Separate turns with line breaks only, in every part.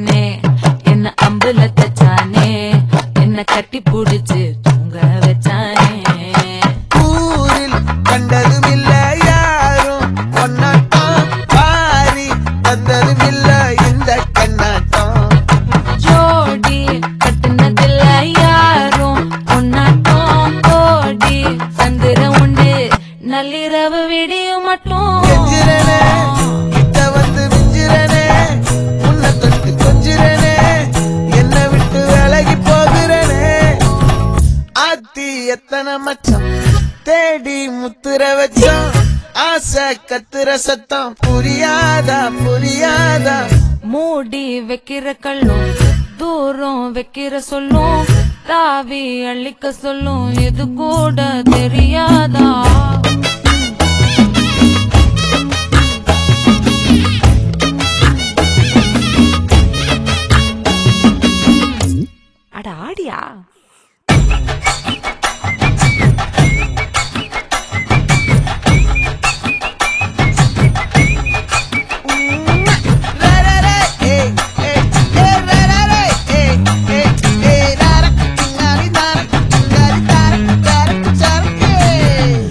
வச்சானே என்ன அம்புல தச்சானே என்ன கட்டி புடிச்சு தூங்க வச்சானே
ஊரில் கண்டதும் இல்ல யாரும் பொன்னாட்டம் பாரி தந்ததும் இல்ல இந்த கண்ணாட்டம்
ஜோடி கட்டுனதில்ல யாரும் பொன்னாட்டம் கோடி சந்திரம் உண்டு நள்ளிரவு விடியும் மட்டும்
கெஞ்சிரனே கிட்ட வந்து மிஞ்சிரனே உன்னை தொட்டு கொஞ்சிரனே என்னை விட்டு விலகி போகிறனே ஆத்தி எத்தனை மச்சம் தேடி முத்துற வச்சோம் ஆசை கத்துற சத்தம் புரியாதா புரியாதா
மூடி வைக்கிற கல்லும் தூரம் வைக்கிற சொல்லும் தாவி அள்ளிக்க சொல்லும் இது கூட தெரியாதா அட ஆடியா
ரரரே, ஏய், ஏய், ஏய், ரரரே, ஏய், ஏய், ஏய், ரர, திங்காரி தார, திங்காரி தார, தார, சார, ஏய்.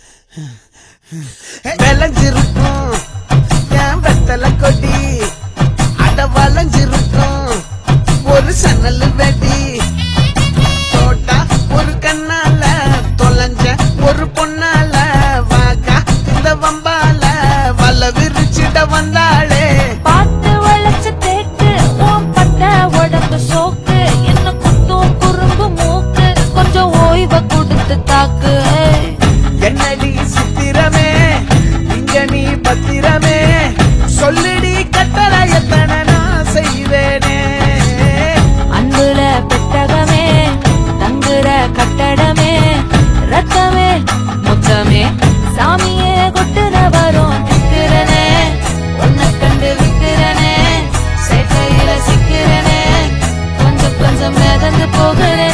விளைஞ்சிருக்கும் என் வெத்தலை கொடி அட வளைஞ்சிருக்கும் ஒரு சன்னல் வெடி தோட்டா ஒரு கண்ணால தொலைஞ்ச ஒரு பொண்ணால வாக்கா இந்த வம்பால வல விரிச்சிட வந்தாளே
பார்த்து வளைச்ச தேக்கு உன் பட்ட உடம்பு சோக்கு என்ன குத்தும் குறும்பு மூக்கு கொஞ்சம் ஓய்வை கொடுத்து தாக்கு ஏய்.
என்னடி சித்திரமே இங்க நீ பத்திரமே சொல்லுடி கட்டளை எத்தனை நான் செய்வேனே
அன்புல பெட்டகமே தங்குற கட்டடமே ரத்தமே முத்தமே சாமியே கொட்டுற வரும் திக்கிறனே உன்னை கண்டு விக்கிறனே சேட்டையில சிக்கிறனே கொஞ்சம் கொஞ்சம் மிதந்து போகிறேன்